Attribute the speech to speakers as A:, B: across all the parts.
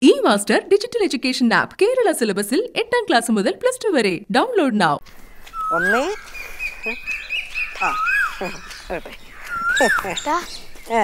A: E master digital education app Kerala സിലബസിൽ എട്ടാം class മുതൽ പ്ലസ് ടു വരെ ഡൗൺലോഡ് നൗ
B: ഒന്ന് ആ വരട്ടെ. ഏ.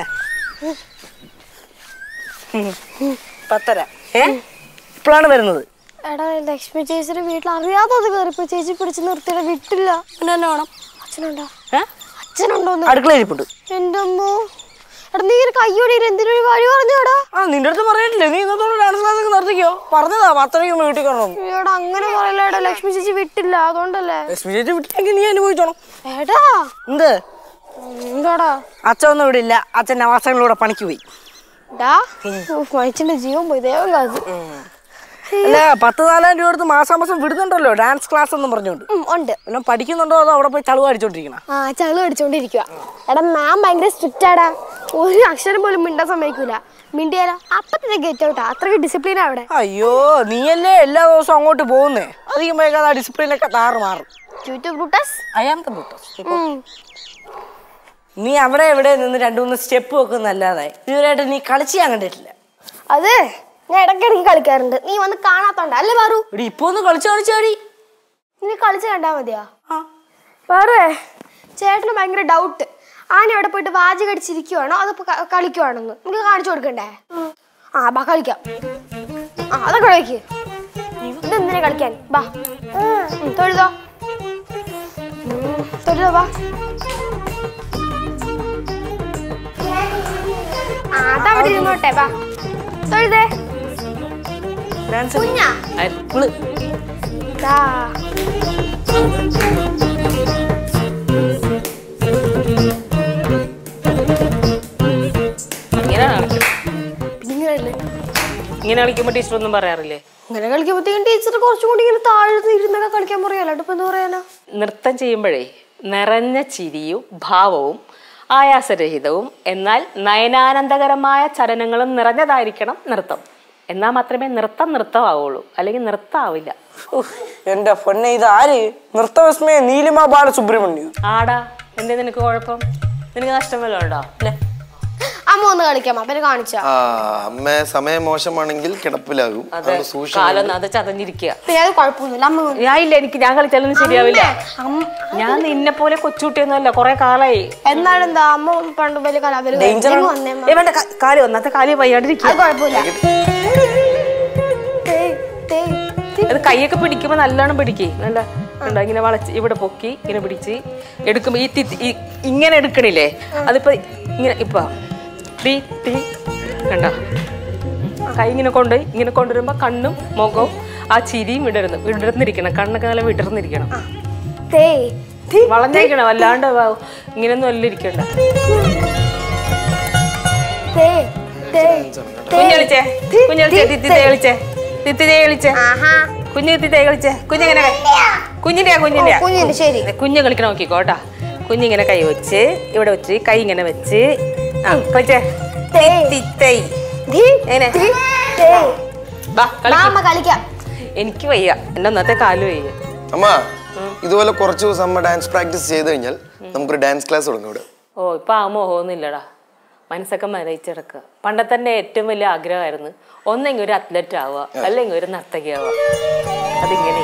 B: പത്തര ഏ ഇപ്പോഴാണ് വരുന്നത്
C: എടാ ലക്ഷ്മി ചേച്ചിയുടെ വീട്ടിൽ അറിയാതെ കയറിപ്പോ ചേച്ചി പിടിച്ച് നിർത്തിയില്ല വിട്ടില്ല
B: പിന്നെ എന്നെ വേണം
C: അച്ഛനുണ്ടോ
B: ഏ
C: അച്ഛനുണ്ടോന്ന്
B: അടുക്കള ഇരിപ്പുണ്ട്
C: എന്റെ അമ്മോ എടാ നീ ഒരു കയ്യോടി എന്തിനൊരു വഴി പറഞ്ഞോടാ
B: ആ നിന്റെ അടുത്ത് പറഞ്ഞിട്ടില്ലേ നീ ഇന്നത്തോടെ ഡാൻസ് ക്ലാസ് ഒക്കെ നിർത്തിക്കോ പറഞ്ഞതാ പത്തരയ്ക്ക് മുമ്പ് വീട്ടിൽ കയറണം
C: എടാ അങ്ങനെ പറയല എടാ ലക്ഷ്മി ചേച്ചി വിട്ടില്ല അതുകൊണ്ടല്ലേ
B: ലക്ഷ്മി ചേച്ചി വിട്ടില്ലെങ്കിൽ നീ അനുഭവിച്ചോണം
C: എടാ
B: എന്ത്
C: എന്താടാ
B: അച്ഛൻ ഒന്നും ഇവിടെ ഇല്ല അച്ഛൻ നവാസങ്ങളിലൂടെ പണിക്ക് പോയി
C: ഡാ മനുഷ്യന്റെ ജീവൻ പോയി ദേവൻ കാസ്
B: അല്ല പത്ത് നാലായിരം രൂപ എടുത്ത് മാസാമാസം വിടുന്നുണ്ടല്ലോ ഡാൻസ് ക്ലാസ് എന്നും പറഞ്ഞുകൊണ്ട്
C: ഉണ്ട്
B: പിന്നെ പഠിക്കുന്നുണ്ടോ അതോ അവിടെ പോയി ചളുവ അടിച്ചോണ്ടിരിക്കണം
C: ആ ചളു അടിച്ചോണ്ടിരിക്കുക എടാ മാം ഭയങ്കര സ്ട്രിക്റ്റ് ആടാ ഒരു അക്ഷരം പോലും മിണ്ടാൻ സമ്മതിക്കൂല മിണ്ടിയാലോ അപ്പത്തന്നെ ഗെറ്റ് ഔട്ടാ അത്രയ്ക്ക് ഡിസിപ്ലിനാ അവിടെ
B: അയ്യോ നീയല്ലേ എല്ലാ ദിവസവും അങ്ങോട്ട് പോകുന്നേ അധികം വൈകാതെ ആ ഡിസിപ്ലിനൊക്കെ താറ് മാറും
C: യൂട്യൂബ് ബ്രൂട്ടസ്
B: അയാമത്തെ നീ അവിടെ എവിടെ നിന്ന് രണ്ടു മൂന്ന് സ്റ്റെപ്പ് വെക്കുന്നല്ലാതെ ഇതുവരെയായിട്ട് നീ കളിച്ച് ഞാൻ കണ്ടിട്ടില്ല
C: അത് ഞാൻ ഇടയ്ക്കിടയ്ക്ക് കളിക്കാറുണ്ട് നീ വന്ന് കാണാത്തോണ്ട അല്ലേ പാറു
B: ഇവിടെ ഇപ്പൊ ഒന്ന് കളിച്ച് കളിച്ചാടി
C: നീ കളിച്ച് കണ്ടാ മതിയാ പാറുവേ ചേട്ടന് ഭയങ്കര ഡൗട്ട് ആന അവിടെ പോയിട്ട് വാജി കടിച്ചിരിക്കുവാണോ അതോ ഇപ്പൊ ക- കളിക്കുവാണോന്ന് നമുക്ക് കാണിച്ചു കൊടുക്കണ്ടേ ആ ബാ കളിക്കാം ആ അതൊക്കെ കളിക്ക് ഇതെന്തിനാ കളിക്കാൻ ബാ ഉം, തൊഴുതോ ഉം, തൊഴുതോ ബാ ആ അതവിടെ ഇരുന്നോട്ടെ ബാ തൊഴുതേ
B: ഡാൻസ്
C: കുഞ്ഞാ
B: അരിപ്പിള്
C: ദാ.
D: ഇങ്ങനെ കളിക്കും
C: ഇങ്ങനെയല്ലേ
D: ഇങ്ങനെ കളിക്കുമ്പോൾ ടീച്ചർ ഒന്നും പറയാറില്ലേ
C: ഇങ്ങനെ കളിക്കുമ്പോഴത്തേക്കും ടീച്ചർ കുറച്ചും കൂടി ഇങ്ങനെ താഴ്ന്ന് ഇരുന്നൊക്കെ കളിക്കാൻ പറയാലോ ഇപ്പൊ എന്താ പറയാനാ
D: നൃത്തം ചെയ്യുമ്പോഴേ നിറഞ്ഞ ചിരിയും ഭാവവും ആയാസരഹിതവും എന്നാൽ നയനാനന്ദകരമായ ചലനങ്ങളും നിറഞ്ഞതായിരിക്കണം നൃത്തം എന്നാൽ മാത്രമേ നൃത്തം നൃത്തമാവുള്ളൂ അല്ലെങ്കിൽ നൃത്തമാവില്ല
B: ഉഫ്, എന്റെ പൊന്നെ ഇത് ആര് നൃത്തവിസ്മയ നീലിമ ബാലസുബ്രഹ്മണ്യം
D: ആടാ എന്തേ നിനക്ക് കുഴപ്പം നിനക്ക് നഷ്ടം വല്ലതും ഉണ്ടോ അല്ലേ
C: അമ്മ ഒന്ന് കളിക്കാം അപ്പനെ കാണിച്ചാ
E: ആ അമ്മ സമയം മോശമാണെങ്കിൽ കിടപ്പിലാകും
D: അതെ
E: അതുകൊണ്ട് സൂക്ഷിക്കണം
D: കാലം അത് ചതഞ്ഞിരിക്കുക
C: പിന്നെ അത് കുഴപ്പമൊന്നുമില്ല അമ്മ ഒന്ന്
D: ഞാൻ ഇല്ല എനിക്ക് ഞാൻ കളിച്ചാലൊന്നും ശരിയാവില്ല
C: അമ്മ
D: ഞാൻ നിന്നെ പോലെ കൊച്ചുകുട്ടിയൊന്നുമല്ല കൊറേ കാലായി
C: എന്നാലും എന്താ അമ്മ പണ്ട് വലിയ കലാപരി
B: Danger ആണ്.
C: വന്നേ അമ്മ.
D: ഏ വേണ്ട കാ- കാല് വന്നാത്ത കാല് വയ്യാണ്ടിരിക്കുക
C: അത് കുഴപ്പമില്ല തേയ്, തേയ്, തേയ്.
D: അത് കൈയൊക്കെ പിടിക്കുമ്പോ നല്ലോണം പിടിക്കേ നല്ല കണ്ടോ ഇങ്ങനെ വളച്ച് ഇവിടെ പൊക്കി ഇങ്ങനെ പിടിച്ച് എടുക്കുമ്പോ ഈ തി ഈ- ഇങ്ങനെ എടുക്കണില്ലേ അതിപ്പോ ഇങ്ങനെ ഇപ്പൊ ടീ ടീ കണ്ടോ കൈ ഇങ്ങനെ കൊണ്ട് ഇങ്ങനെ കൊണ്ടുവരുമ്പോ കണ്ണും മുഖവും ആ ചിരിയും വിടരുന്നു വിടർന്നിരിക്കണം കണ്ണൊക്കെ നല്ല വിടർന്നിരിക്കണം
C: തേയ്, തേയ്.
D: വളഞ്ഞിരിക്കണം അല്ലാണ്ട് വ- ഇങ്ങനെയൊന്നും അല്ല ഇരിക്കണ്ട
C: തേയ്, തേയ്, തേയ്.
D: കുഞ്ഞളിച്ചേ കുഞ്ഞളിച്ചേ തിത്തി തേ കളിച്ചേ തിത്തി തേ കളിച്ചേ
C: ആഹാ.
D: കുഞ്ഞു തിത്തി തേ കളിച്ചേ കുഞ്ഞെങ്ങനെ കുഞ്ഞിന്റെയാ കുഞ്ഞിന്റെയാ
C: കുഞ്ഞിന്റെ ശരി
D: കുഞ്ഞ് കളിക്കണ നോക്കിക്കോട്ടാ കുഞ്ഞിങ്ങനെ കൈ വെച്ച് ഇവിടെ വെച്ച് കൈ ഇങ്ങനെ വെച്ച് ആ കളിച്ചേ
C: തേയ്.
D: തിത്തൈ
C: ധീ,
D: എങ്ങനെ?
C: ധീ, തേയ്.
D: ബാ കളിക്ക്.
C: മാമ കളിക്കാം
D: എനിക്ക് വയ്യ എന്റെ ഒന്നത്തെ കാല് വയ്യ
E: അമ്മ ഇതുപോലെ കുറച്ച് ദിവസം അമ്മ ഡാൻസ് പ്രാക്ടീസ് ചെയ്ത് കഴിഞ്ഞാൽ നമുക്കൊരു ഡാൻസ് ക്ലാസ് തുടങ്ങും ഇവിടെ
D: ഓ ഇപ്പൊ ആ മോഹമൊന്നുമില്ലടാ മനസ്സൊക്കെ മരയിച്ചിടക്കുക പണ്ടത്തെ എൻ്റെ ഏറ്റവും വലിയ ആഗ്രഹമായിരുന്നു ഒന്നെങ്കിൽ ഒരു അത്ലറ്റ് ആവുക അല്ലെങ്കിൽ ഒരു നർത്തകി ആവുക അതിങ്ങനെ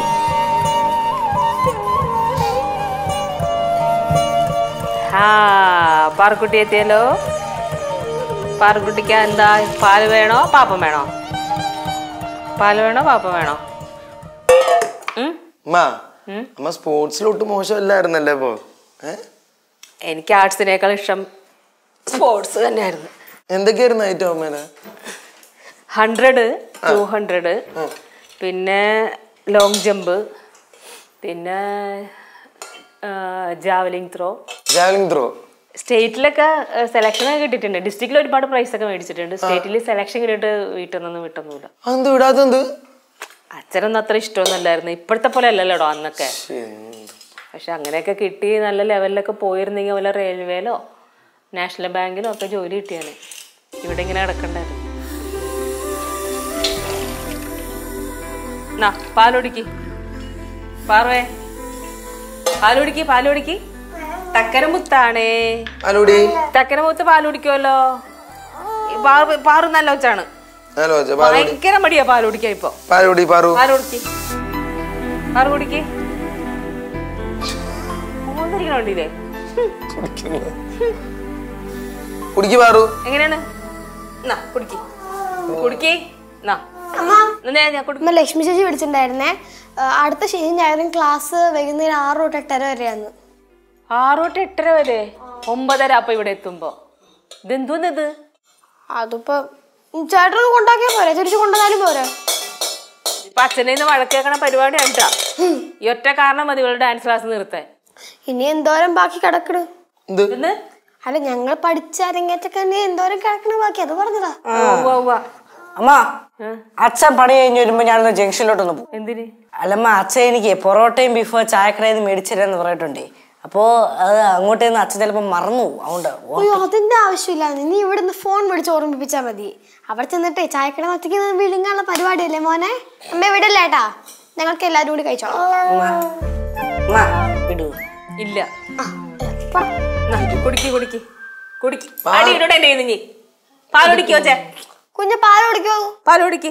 D: ആ പാറക്കുട്ടി എത്തിയല്ലോ പാറക്കുട്ടിക്ക് എന്താ പാല് വേണോ പാപ്പം വേണോ പാല് വേണോ പാപ്പം വേണോ ഉം?
E: അമ്മ അമ്മ സ്പോർട്സിലോട്ട് മോശമല്ലായിരുന്നല്ലേ ഇപ്പോ ഏ
D: എനിക്ക് ആർട്സിനേക്കാൾ ഇഷ്ടം സ്പോർട്സ് തന്നെയായിരുന്നു
E: എന്തൊക്കെയായിരുന്നു ഐറ്റം അമ്മേനെ
D: ഹൺഡ്രഡ് ടു ഹൺഡ്രഡ് പിന്നെ ലോങ് ജമ്പ് പിന്നെ ജാവലിംഗ് ത്രോ
E: ജാവലിംഗ് ത്രോ
D: സ്റ്റേറ്റിലൊക്കെ സെലക്ഷൻ ഒക്കെ കിട്ടിയിട്ടുണ്ട് ഡിസ്ട്രിക്റ്റിൽ ഒരുപാട് പ്രൈസ് ഒക്കെ മേടിച്ചിട്ടുണ്ട് സ്റ്റേറ്റിൽ സെലക്ഷൻ കിട്ടിയിട്ട് വീട്ടിൽ നിന്നൊന്നും വിട്ടൊന്നുമില്ല
E: അതെന്ത് വിടാത്തെന്ത്
D: അച്ഛനൊന്നും അത്ര ഇഷ്ടമൊന്നുമല്ലായിരുന്നു ഇപ്പോഴത്തെ പോലെ അല്ലല്ലോടോ അന്നൊക്കെ പക്ഷെ അങ്ങനെയൊക്കെ കിട്ടി നല്ല ലെവലിലൊക്കെ പോയിരുന്നെങ്കിൽ വല്ല റെയിൽവേയിലോ നാഷണൽ ബാങ്കിലോ ഒക്കെ ജോലി കിട്ടിയാലേ ഇവിടെ ഇങ്ങനെ കിടക്കണ്ടായിരുന്നു നാ പാലൊടിക്ക് പാർവേ പാലുടിക്ക് പാലുടിക്ക് തക്കരമുത്താണേ
E: അലോടി
D: തക്കരമുത്ത് പാലുടിക്കുമല്ലോ പാറു പാറു നല്ല വെച്ചാണ്
E: ഹലോ അച്ഛാ പാല് കുടി
D: ഭയങ്കര മടിയാ പാൽ കുടിക്കാൻ ഇപ്പൊ
E: പാല് കുടി പാറു
D: പാൽ കുടിക്ക് പാൽ കുടിക്ക് മോന്തിരിക്കണോണ്ടില്ലേ
E: കുടിക്ക് പാറു
D: എങ്ങനെയാണ് എന്നാ കുടിക്ക് കുടിക്ക് എന്നാ
C: അമ്മ
D: എന്നാ ഞാൻ കുടിക്കും
C: അമ്മ ലക്ഷ്മി ചേച്ചി വിളിച്ചിട്ടുണ്ടായിരുന്നേ ആ, അടുത്ത ശനി ഞായറും ക്ലാസ് വൈകുന്നേരം ആറ് തൊട്ട് എട്ടര വരെയാണ്
D: ആറ് തൊട്ട് എട്ടര വരെ ഒമ്പതര അപ്പൊ ഇവിടെ എത്തുമ്പോ ഇതെന്തോന്ന് ഇത്
C: അതിപ്പോ ഉം, ചേട്ടനൊന്ന് കൊണ്ടാക്കിയാൽ പോരെ തിരിച്ചു കൊണ്ടുവന്നാലും പോരെ
D: ഇപ്പൊ അച്ഛനെ നിന്ന് വഴക്കേക്കണ പരിപാടിയാണ് ട്ടാ. ഈ ഒറ്റ കാരണം മതി ഇവളുടെ ഡാൻസ് ക്ലാസ് നിർത്താൻ
C: ഇനി എന്തോരം ബാക്കി കിടക്കണ്
E: എന്ത്
D: എന്ന്
C: അല്ല ഞങ്ങൾ പഠിച്ച അരങ്ങേറ്റൊക്കെ ഇനി എന്തോരം കിടക്കണ ബാക്കി അത് പറഞ്ഞതാ
D: ഉവ്വ ഉവ്വ.
B: അമ്മ അച്ഛൻ പണി കഴിഞ്ഞ് വരുമ്പോ ഞാനൊന്ന് ജംഗ്ഷനിലോട്ടൊന്ന് പോകും
D: എന്തിന്
B: അല്ലമ്മ അച്ഛൻ എനിക്ക് പൊറോട്ടയും ബീഫോ ചായക്കടയിൽ നിന്ന് മേടിച്ചില്ലെന്ന് പറഞ്ഞിട്ടുണ്ടേ അപ്പോ അത് അങ്ങോട്ട് നിന്ന് അച്ഛൻ ചിലപ്പോ മറന്നു പോകും അതുകൊണ്ട് ഓ-
C: അയ്യോ അതിന്റെ ആവശ്യമില്ല നീ ഇവിടെ നിന്ന് ഫോൺ വിളിച്ച് ഓർമ്മിപ്പിച്ചാ മതി അവിടെ ചെന്നിട്ടേ ചായക്കട ഒറ്റയ്ക്ക് നിന്ന് വിഴുങ്ങാനുള്ള പരിപാടിയല്ലേ മോനെ അമ്മ വിടല്ലേ ഏട്ടാ ഞങ്ങൾക്ക് എല്ലാരും കൂടി കഴിച്ചോളാം
B: അമ്മ അമ്മ വിടൂ
D: ഇല്ല
C: ആ, പോ.
D: എന്നാ, കുടിക്ക് കുടിക്ക് കുടിക്ക് അടി ഇടൂടെ എന്റെ കയ്യിന്ന് നീ പാലൊടിക്കോ ചേ
C: കുഞ്ഞ് പാല് കുടിക്കോ
D: പാലൊടിക്ക്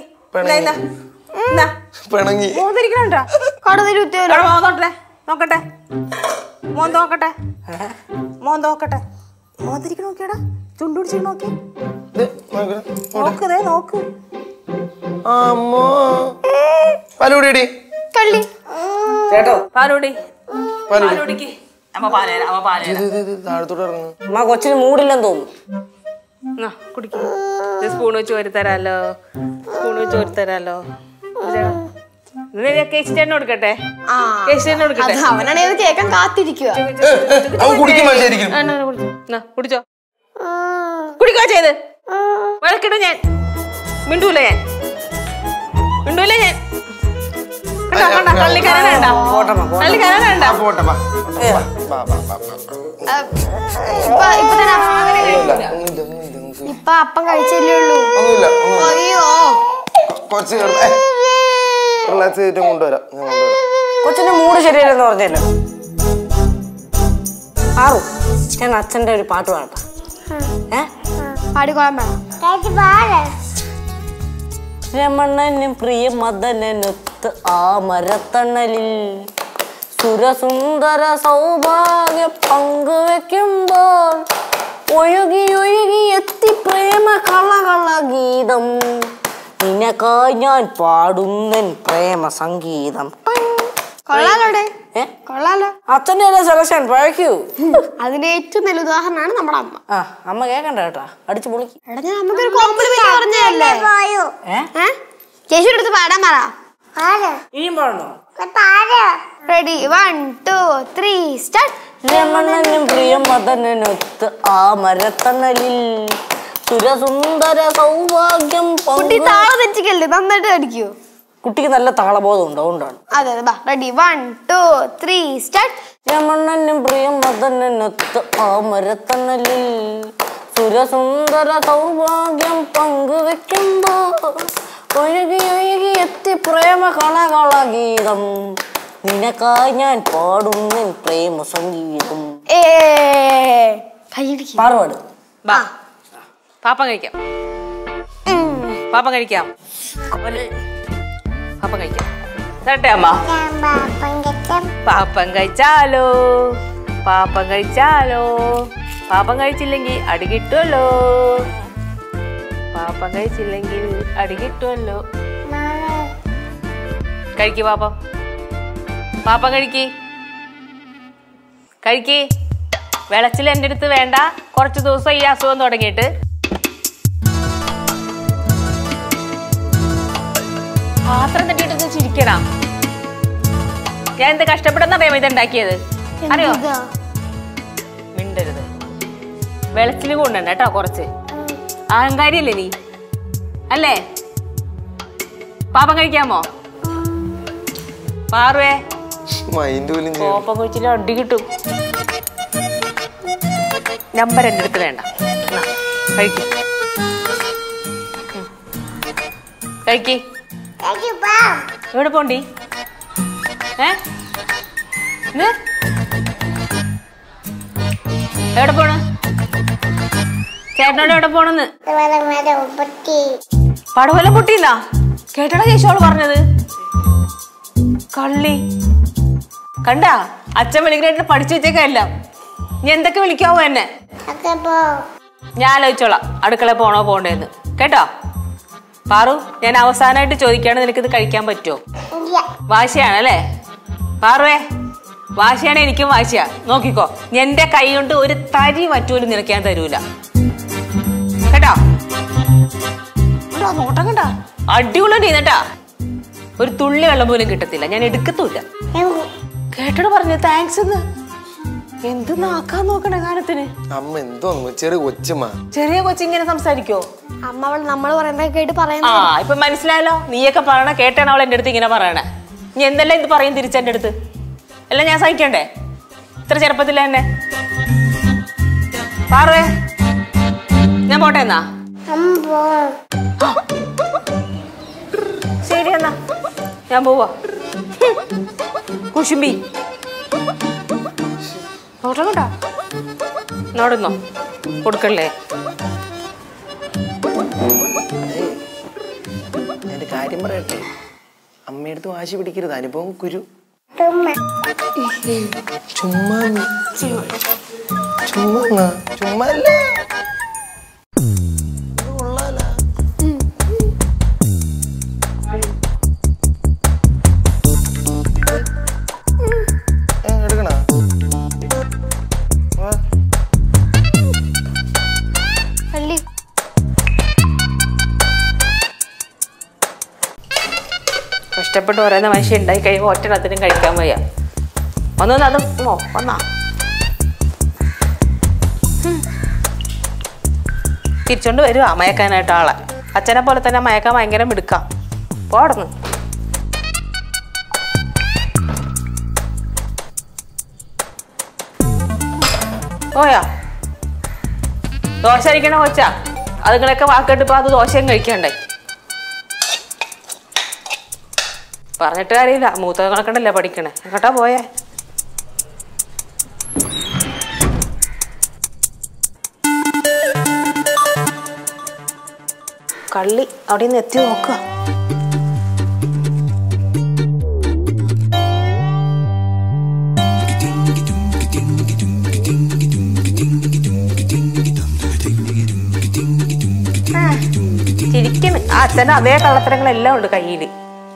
E: പിണങ്ങി
D: മോന്തിരിക്കണണ്ടാ
C: കടന്നിൽ ഉത്തിയല്ലോ
D: മോൻ നോക്കട്ടെ നോക്കട്ടെ മോൻ നോക്കട്ടെ മോൻ നോക്കട്ടെ മോന്തിരിക്കണ നോക്കിയാടാ ചുണ്ടുപിടിച്ച് നോക്കി
E: ഇത് നോക്ക്.
D: നോക്കുന്നേ നോക്ക്
E: അമ്മോ പാല് കുടിയടി
C: കള്ളി
B: കേട്ടോ
D: പാലോടി
E: പാല് കുടി.
D: പാലോടിക്ക് അമ്മ പാലേരാ അമ്മ പാലേരാ
E: ഇത് ഇത് ഇത് താഴത്തോട്ട് ഇറങ്ങുന്നു
B: അമ്മ കൊച്ചിന് മൂടില്ലെന്ന് തോന്നുന്നു
D: എന്നാ കുടിക്ക് ഇത് സ്പൂൺ വെച്ച് ഒരു തരാലോ സ്പൂൺ വെച്ച് ഒരു തരാലോ കേച്ചിട്ടേണ്ണ കൊടുക്കട്ടെ
C: ആ
D: കേച്ചിട്ടേണ്ണ കൊടുക്കട്ടെ
C: അത് അവനാണെങ്കിൽ അത് കേൾക്കാൻ കാത്തിരിക്കുക
E: അവൻ കുടിക്കുമ്പോ ശരിക്കും
D: ആ, എന്നാ, കുടിച്ചോ. എന്നാ, കുടിച്ചോ കുടിക്കോ ചെയ്ത് വഴക്കിടും ഞാൻ മിണ്ടൂല ഞാൻ മിണ്ടൂല ഞാൻ കണ്ടോ കണ്ടോ കള്ളിക്കാരനാണ്ടാ കള്ളിക്കാരനാണ്ടാ
E: പോട്ടെ വാ. വാ, വാ, വാ, വാ, വാ.
C: ഇപ്പൊ ഇപ്പൊ തന്നെ അപ്പം അങ്ങനെ
E: ഒന്നുമില്ല ഒന്നുമില്ല ഒന്നുമില്ല ഒന്നുമില്ല.
C: ഇപ്പൊ അപ്പം കഴിച്ചല്ലേ ഉള്ളൂ
E: ഒന്നുമില്ല ഒന്നുമില്ല
C: അയ്യോ
E: കുറച്ച് റിലാക്സ് ചെയ്തിട്ട് കൊണ്ടുവരാം ഞാൻ കൊണ്ടുവരാം
B: കൊച്ചിന്റെ മൂഡ് ശരിയല്ലെന്ന് പറഞ്ഞല്ലോ ആറു ഞാൻ അച്ഛന്റെ ഒരു പാട്ട് പാടട്ടെ ഏ
C: പാടിക്കോളാൻ വേണം
B: രമണനും പ്രിയ മദനനൊത്ത് ആ മരത്തണലിൽ സുരസുന്ദര സൗഭാഗ്യ പങ്കുവെക്കുമ്പോൾ ഒഴുകി ഒഴുകി എത്തി പ്രേമ കളകള ഗീതം നിനക്കായി ഞാൻ പാടുന്നൻ പ്രേമ സംഗീതം
C: കൊള്ളാലോടെ
B: ഏ
C: കൊള്ളാലോ
B: അച്ഛൻ്റെ സെലക്ഷൻ പഴക്കൂ
C: അതിന്റെ ഏറ്റവും നല്ല ഉദാഹരണമാണ് നമ്മുടെ അമ്മ
B: ആ അമ്മ കേക്കണ്ട കേട്ടാ അടിച്ചു പൊളിക്ക്
C: എടാ ഞാൻ അമ്മക്കൊരു കോംപ്ലിമെന്റ് പറഞ്ഞതല്ലേ
B: ഏ
C: ഏ ചേച്ചിയുടെ അടുത്ത് പാടാൻ പറ
B: ഇനിയും പാടണോ
C: ready one two three start
B: രമണനും പ്രിയ മദനനൊത്ത് ആ മരത്തണലിൽ സുരസുന്ദര സൗഭാഗ്യം
C: കുട്ടി
B: പങ്കു
C: താളം തെറ്റിക്കല്ലേ നന്നായിട്ട് അടിക്കൂ
B: കുട്ടിക്ക് നല്ല താളബോധം ഉണ്ട് അതുകൊണ്ടാണ്
C: അതെ അതെ ബാ ready one two three start
B: രമണനും പ്രിയ മദനനൊത്ത് ആ മരത്തണലിൽ സുരസുന്ദര സൗഭാഗ്യം പങ്കുവെക്കുമ്പോ ഒഴുകി ഒഴുകി എത്തി പ്രേമ കളകള ഗീതം നിനക്കായി ഞാൻ പാടുന്ന പ്രേമ സംഗീതം
C: ഏ കൈയിടിക്കും
B: പാറുപാട്
D: ബാ പാപ്പം കഴിക്കാം പാപ്പം കഴിക്കാം പാപ്പം കഴിക്കാം തട്ടെ അമ്മ പാപ്പം കഴിച്ചാലോ പാപ്പം കഴിച്ചാലോ പാപ്പം കഴിച്ചില്ലെങ്കിൽ അടി കിട്ടുമല്ലോ പാപ്പം കഴിച്ചില്ലെങ്കിൽ അടി കിട്ടുമല്ലോ കഴിക്ക് പാപ്പം പാപ്പം കഴിക്ക് കഴിക്ക് വെളച്ചിൽ എൻ്റെ അടുത്ത് വേണ്ട കുറച്ച് ദിവസം ഈ അസുഖം തുടങ്ങിയിട്ട് പാത്രം തട്ടിയിട്ട് ചിരിക്കണം ഞാൻ എന്ത് കഷ്ടപ്പെടുന്ന അറിയാമോ ഇത് ഉണ്ടാക്കിയത് അറിയോ മിണ്ടരുത് വെളച്ചിൽ കൊണ്ടുണ്ട് കേട്ടോ കുറച്ച് അഹങ്കാരിയല്ലേ നീ അല്ലേ പാപം കഴിക്കാമോ പാറുവേ
E: മൈൻഡ് പോലും ചെയ്യും
D: കോപ്പം കഴിച്ചില്ല അടി കിട്ടും നമ്പർ എൻ്റെ അടുത്ത് വേണ്ട എന്നാ, കഴിക്ക് ഉം. കഴിക്ക് എവിടെ പോണ്ടി ഏ ഇത്? എവിടെ പോണ് ചേട്ടനോട് എവിടെ പോണെന്ന് പടവലം പൊട്ടിന്നാ കേട്ടടാ കേശോള് പറഞ്ഞത് കള്ളി കണ്ടാ അച്ഛൻ വിളിക്കുന്നതായിട്ട് പഠിച്ചു വെച്ചേക്കല്ല നീ എന്തൊക്കെ വിളിക്കാവോ എന്നെ ഞാൻ ആലോചിച്ചോളാം അടുക്കള പോണോ പോണ്ടേന്ന് കേട്ടോ പാറു ഞാൻ അവസാനമായിട്ട് ചോദിക്കാണ് നിനക്കിത് കഴിക്കാൻ പറ്റുമോ വാശിയാണല്ലേ പാറുവേ വാശിയാണ് എനിക്കും വാശിയാ നോക്കിക്കോ എന്റെ കൈ കൊണ്ട് ഒരു തരി പറ്റൂലും നിനക്ക് ഞാൻ തരൂല കേട്ടോ കണ്ടോ, നോട്ടം കണ്ടാ അടിപൊളി നീന്നട്ടാ ഒരു തുള്ളി വെള്ളം പോലും കിട്ടത്തില്ല ഞാൻ എടുക്കത്തുമില്ല കേട്ടോട് പറഞ്ഞു താങ്ക്സ് എന്ന് എന്ത് നാക്കാൻ നോക്കണേ കാലത്തിന്
E: അമ്മ എന്തോ ചെറിയ കൊച്ചുമ്മ
D: ചെറിയ കൊച്ചിങ്ങനെ സംസാരിക്കോ
C: അമ്മ അവൾ നമ്മൾ പറയുന്നത് കേട്ട്
D: ആ
C: പറയുന്നത്
D: ഇപ്പൊ മനസ്സിലായല്ലോ നീയൊക്കെ പറയണ കേട്ടാണ് അവൾ എന്റെ അടുത്ത് ഇങ്ങനെ പറയണേ നീ എന്തെല്ലാം ഇത് പറയും തിരിച്ചെന്റെ അടുത്ത് എല്ലാം ഞാൻ സഹിക്കണ്ടേ ഇത്ര ചെറുപ്പത്തില്ല എന്നെ പാറേ ഞാൻ പോട്ടെ എന്നാ ശരി എന്നാ ഞാൻ പോവാ കുശുമ്പി നോട്ടം കണ്ടാ നോടുന്നോ കൊടുക്കല്ലേ
E: എന്റെ കാര്യം പറയട്ടെ അമ്മയടുത്ത് വാശി പിടിക്കരുത് അനുഭവം കുരു ചുമ്മാ നീ. ചുമ്മാ എന്നാ? ചുമ്മാ അല്ല ഇത് കൊള്ളാല. ഏ, എടുക്കണോ? വാ.
C: പള്ളി
D: കഷ്ടപ്പെട്ട് ഓരോന്ന മനുഷ്യൻ ഉണ്ടായി കഴിയുമ്പോൾ ഒറ്റടത്തിനും കഴിക്കാൻ വയ്യ ഒന്നൊന്ന് അത് ഓ വന്നാ ഹും. തിരിച്ചോണ്ട് വരുവാ മയക്കാനായിട്ട് ആളെ അച്ഛനെ പോലെ തന്നെ മയക്കാൻ ഭയങ്കര മിടുക്കാം പോടന്ന് പോയാ ദോശ അരിക്കണ കൊച്ചാ അതുങ്ങളൊക്കെ വാക്കിട്ട് ഇപ്പൊ അത് ദോശയും കഴിക്കണ്ടേ പറഞ്ഞിട്ട് കാര്യമില്ല മൂത്ത കണക്കണ്ടല്ലേ പഠിക്കണേ എങ്ങോട്ടാ പോയേ കള്ളി അവിടെ നിന്ന് എത്തി നോക്കുക ചിരിക്കുന്നു ആ അച്ഛൻ്റെ അതേ കള്ളത്തരങ്ങളെല്ലാം ഉണ്ട് കയ്യില്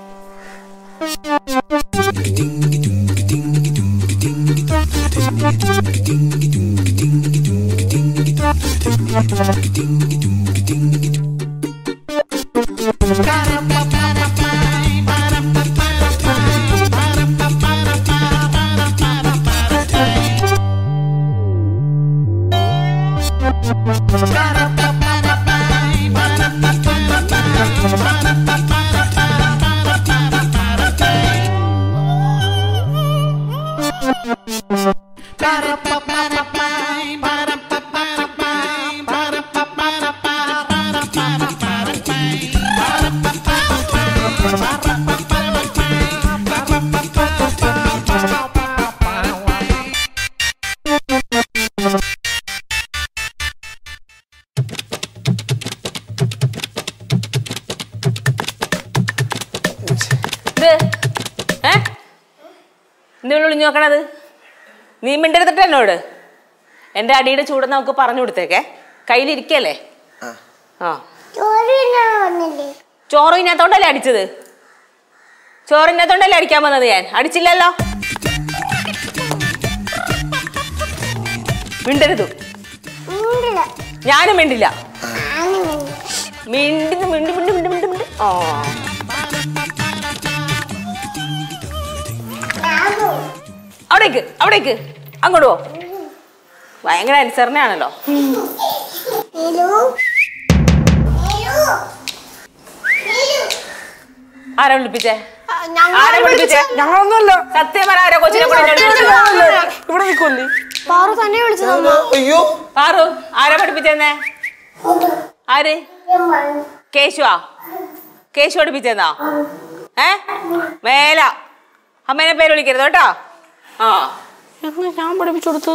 D: ഇത് ഏ എന്തുകൊണ്ട് ഒളിഞ്ഞു നോക്കണത് നീ മിണ്ടരുത്തിട്ട് എന്നോട് എൻ്റെ അടിയുടെ ചൂട് നമുക്ക് പറഞ്ഞു കൊടുത്തേക്കേ കയ്യിലിരിക്കല്ലേ
E: ആ.
D: ആ ചോറ് ഇതിനകത്തോണ്ടല്ലേ അടിച്ചത് ചോറ് ഇതിനകത്തോണ്ടല്ലേ അടിക്കാൻ വന്നത് ഞാൻ അടിച്ചില്ലല്ലോ മിണ്ടരുത് ഞാനും മിണ്ടില്ല മിണ്ടി മിണ്ടി മിണ്ടി മിണ്ടി മിണ്ടി മിണ്ടി ആ അവിടേക്ക് അവിടേക്ക് അങ്ങോട്ട് പോ ഭയങ്കര അനുസരണയാണല്ലോ ആരാ വിളിപ്പിച്ചേ ആരാ വിളിപ്പിച്ചേ
C: ഞങ്ങളൊന്നുമല്ല
D: സത്യം പറ ആരാ കൊച്ചിനെ കൂടെ ഇങ്ങോട്ട് വിളിച്ചത്? ഇവിടെ നിൽക്കൊല്ലി
C: പാറു തന്നെ വിളിച്ചത്
E: അയ്യോ
D: പാറു ആരാ പഠിപ്പിച്ചെന്നേ ആര് കേശുവാ കേശു പഠിപ്പിച്ചെന്നാ ഏ മേല അമ്മേനെ പേര് വിളിക്കരുത് കേട്ടോ ആ എന്നാ ഞാൻ പഠിപ്പിച്ചു കൊടുത്തു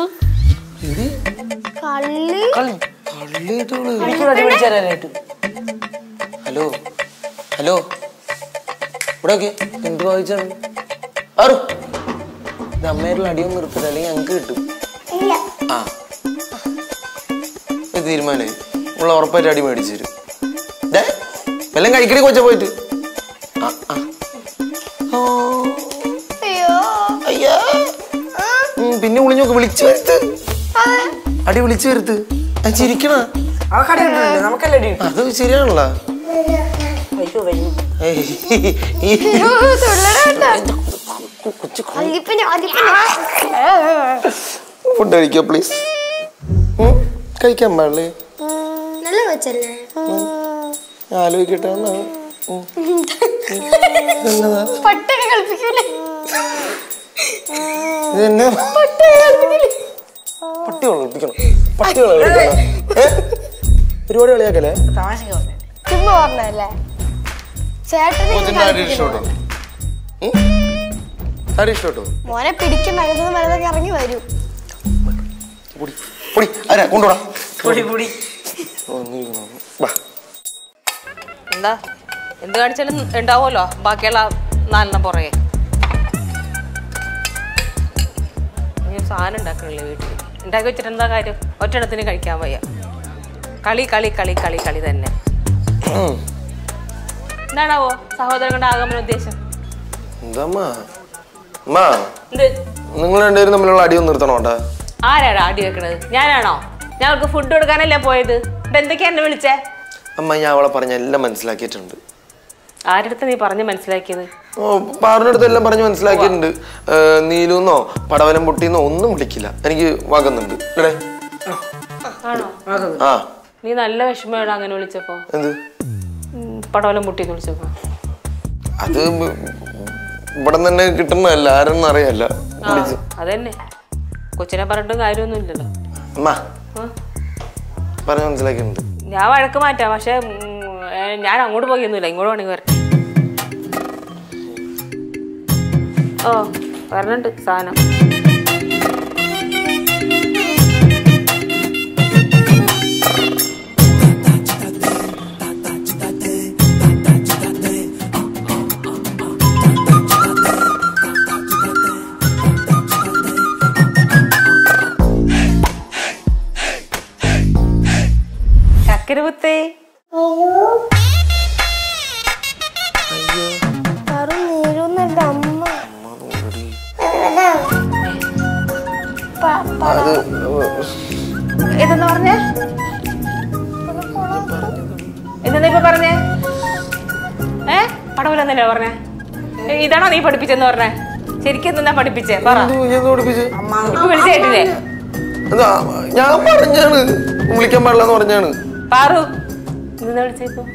C: കള്ളി
E: കള്ളിട്ടോള്
B: എനിക്ക് പ്രതി പിടിച്ചു തരാനായിട്ട്
E: ഹലോ ഹലോ ഇവിടെ ഓക്കെ എന്ത് വായിച്ചാണ് ആറു ഇത് അമ്മയുടെ അടിയൊന്നും നിർത്തില്ല അല്ലെങ്കിൽ ഞങ്ങൾക്ക് കിട്ടും ആ ഇത് തീരുമാനമായി ഉള്ള ഉറപ്പായിട്ട് അടി മേടിച്ചു തരും ഡേ എല്ലാം കഴിക്കണേ കൊച്ച പോയിട്ട് ആ ആ ഓ,
C: അയ്യോ
E: അയ്യാ ഉം, പിന്നെ വിളിഞ്ഞു നോക്ക് വിളിച്ചു വരുത്ത് അടി വിളിച്ചു വരുത്ത് ആ ചിരിക്കണ
B: അവക്കടി കിട്ടുന്നുണ്ട് നമുക്കല്ലേ അടി കിട്ടും
E: അത് ശരിയാണല്ലോ
B: അയ്യോ വരും
E: ഏയ്, ഈ-
C: അയ്യോ, തുള്ളടാ കേട്ടോ. വല്യപ്പനെ, വല്യപ്പനെ.
E: ഫുഡ് കഴിക്കോ പ്ലീസ് കഴിക്കാൻ പാടില്ലേ
C: നല്ല കൊച്ചല്ലേ
E: ഞാൻ ആലോചിക്കട്ടെ എന്നാണ് ഉം. ഇതെന്നതാ?
C: പട്ടൊക്കെ കളിപ്പിക്കൂലേ
E: ഇതെന്നെ
C: പട്ടൊക്കെ കളിപ്പിക്കൂലേ
E: പട്ടി വളർത്തിക്കണം പട്ടി വളർത്തിക്കണം ഏ പരിപാടി കളിയാക്കല്ലേ
B: തമാശക്ക് പറഞ്ഞു
C: ചുമ്മാ പറഞ്ഞല്ലേ ചേട്ടനെ
E: കൊച്ചിന്റെ ആരും ഇഷ്ടപ്പെട്ടോ ഉം? ആരും ഇഷ്ടപ്പെട്ടോ
C: മോനെ പിടിക്കും മരുന്ന് മരുന്നൊക്കെ ഇറങ്ങി വരും
E: പൊടി പൊടി ആരാ കൊണ്ടുപോടാ
B: പൊടി പൊടി
E: വാ
D: എന്താ എന്ത് കാണിച്ചാലും ഉണ്ടാവുമല്ലോ ബാക്കിയുള്ള നാലെണ്ണം പുറകെ നീ സാധനം ഉണ്ടാക്കണില്ലേ വീട്ടിൽ ഉണ്ടാക്കി വെച്ചിട്ട് എന്താ കാര്യം ഒറ്റയിടത്തിന് കഴിക്കാൻ വയ്യ കളി കളി കളി കളി കളി തന്നെ
E: ഉം.
D: എന്താണാവോ സഹോദരങ്ങളുടെ ആഗമന ഉദ്ദേശം
E: എന്താ അമ്മ അമ്മ
D: എന്ത്
E: നിങ്ങൾ രണ്ടുപേരും തമ്മിലുള്ള അടിയൊന്നും നിർത്തണോട്ടാ
D: ആരാടാ ആടി വെക്കണത് ഞാനാണോ ഞങ്ങൾക്ക് ഫുഡ് കൊടുക്കാനല്ലേ പോയത് ഇത് എന്തൊക്കെയാ എന്നെ വിളിച്ചേ
E: അമ്മ ഞാൻ അവളെ പറഞ്ഞ എല്ലാം മനസ്സിലാക്കിയിട്ടുണ്ട്
D: ആരുടെ നീ പറഞ്ഞ് മനസ്സിലാക്കിയത്
E: ഓ പാറിനടുത്ത് എല്ലാം പറഞ്ഞ് മനസ്സിലാക്കിയിട്ടുണ്ട് ഏ, നീലുന്നോ പടവലം പൊട്ടിന്നോ ഒന്നും വിളിക്കില്ല എനിക്ക് വാകുന്നുണ്ട് ഇടേ
D: ആണോ
E: ആ
D: നീ നല്ല വിഷമയോടെ അങ്ങനെ വിളിച്ചപ്പോ
E: എന്ത്
D: ഉം, പടവലം മുട്ടിന്ന് വിളിച്ചപ്പോ
E: അത് ഇവിടെ തന്നെ കിട്ടുന്നതല്ല ആരെന്ന് അറിയാല്ല
D: ആ അതന്നെ കൊച്ചിനെ പറഞ്ഞിട്ടും കാര്യമൊന്നും ഇല്ലല്ലോ
E: അമ്മ
D: ആ.
E: പറഞ്ഞ് മനസ്സിലാക്കിയിട്ടുണ്ട്
D: ഞാൻ വഴക്ക് മാറ്റാം പക്ഷെ ഉം, ഏ, ഞാൻ അങ്ങോട്ട് പോയൊന്നുമില്ല ഇങ്ങോട്ട് വേണമെങ്കിൽ വരട്ടെ ഓ വരണുണ്ട് സാധനം ചക്കരപുത്തേ
C: പറു നീരുന്നല്ല അമ്മ
E: അത്
D: ഇതെന്ന് പറഞ്ഞേ എന്താ ഇപ്പൊ പറഞ്ഞേ ഏ പടവലെന്നല്ലേ പറഞ്ഞേ ഏ, ഇതാണോ നീ പഠിപ്പിച്ചെന്ന് പറഞ്ഞേ ശരിക്കും എന്താ പഠിപ്പിച്ചേ പറ
E: എന്ത് നീ എന്ത് പഠിപ്പിച്ച്
D: ഇപ്പൊ വിളിച്ചു കേട്ടില്ലേ
E: എന്താ ഞാൻ പറഞ്ഞാണ് വിളിക്കാൻ പാടില്ലെന്ന് പറഞ്ഞാണ്
D: പാറു എന്താ വിളിച്ചേ ഇപ്പൊ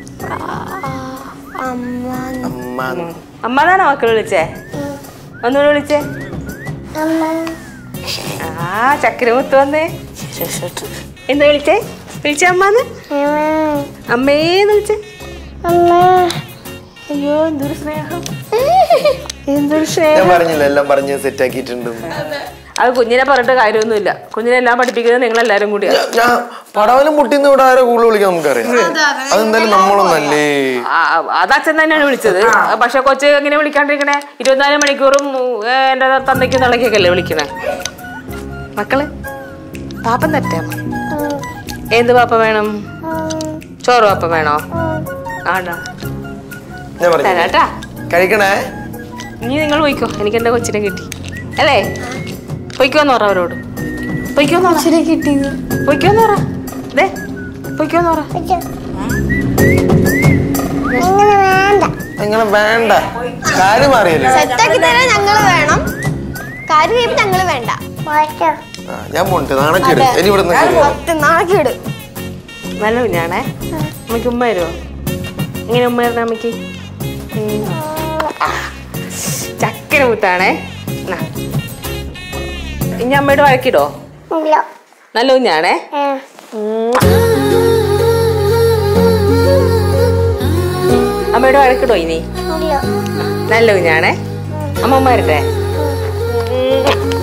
C: അമ്മ
E: അമ്മ
D: അമ്മതാണോ മക്കൾ വിളിച്ചേ ഒന്നുകൂടെ വിളിച്ചേ
C: അമ്മ
D: ആ ചക്കരമുത്ത് വന്നേ എന്താ വിളിച്ചേ വിളിച്ചേ അമ്മാന്ന് അമ്മേന്ന് വിളിച്ചേ
C: അമ്മ
D: അയ്യോ എന്തൊരു സ്നേഹം എന്തൊരു സ്നേഹം
E: ഞാൻ പറഞ്ഞില്ല എല്ലാം പറഞ്ഞ് സെറ്റ് ആക്കിയിട്ടുണ്ട്
D: അത് കുഞ്ഞിനെ പറഞ്ഞിട്ട് കാര്യമൊന്നുമില്ല കുഞ്ഞിനെ എല്ലാം പഠിപ്പിക്കുന്നത് നിങ്ങൾ എല്ലാരും കൂടിയാ
E: ഞാൻ പടവലം പൊട്ടിന്ന് ഇവിടെ ആരെ കൂടുതൽ വിളിക്കാൻ നമുക്കറിയാം അതെന്തായാലും നമ്മളൊന്നല്ലേ
D: ആ, അത് അച്ഛൻ തന്നെയാണ് വിളിച്ചത് പക്ഷെ കൊച്ച് എങ്ങനെ വിളിക്കാണ്ടിരിക്കണേ ഇരുപത്തിനാല് മണിക്കൂറും ഏ, എന്റെ തന്തയ്ക്കും തള്ളക്കൊക്കെ വിളിക്കണേ മക്കള് പാപ്പം തട്ടാ എന്ത് പാപ്പ വേണം ചോറ് പാപ്പ വേണോ ആണ്ടാ
E: ഞാൻ പറഞ്ഞു
D: തരാട്ടാ
E: കഴിക്കണേ
D: ഇനി നിങ്ങൾ പോയിക്കോ എനിക്ക് എന്റെ കൊച്ചിനെ കിട്ടി അല്ലേ പൊയ്ക്കോന്ന് പറ അവരോട് പൊയ്ക്കോന്ന് പറ
C: കിട്ടിയത്
D: പൊയ്ക്കോന്ന് പറ ദേ പൊയ്ക്കോന്ന് പറ
C: അങ്ങനെ വേണ്ട
E: അങ്ങനെ വേണ്ട കാര്യം അറിയല്ലേ
C: സെറ്റാക്കി തരാൻ ഞങ്ങള് വേണം കാര്യം കഴിയുമ്പോ ഞങ്ങള് വേണ്ട
E: ആ, ഞാൻ പോണ്ട് നാണക്കേട് ഇനി ഇവിടെ നിന്ന്
C: പത്ത് നാളേക്കിട്
D: നല്ല കുഞ്ഞാണേ അമ്മയ്ക്ക് ഉമ്മ തരുമോ എങ്ങനെ ഉമ്മ തരണ അമ്മയ്ക്ക് ഉം. ആ, ചക്കര മുത്താണേ എന്നാ. ഇനി അമ്മയോട് വഴക്കിടോ നല്ല കുഞ്ഞാണേ അമ്മയോട് വഴക്കിടോ ഇനി നല്ല കുഞ്ഞാണേ അമ്മ ഉമ്മ വരട്ടെ ഉം.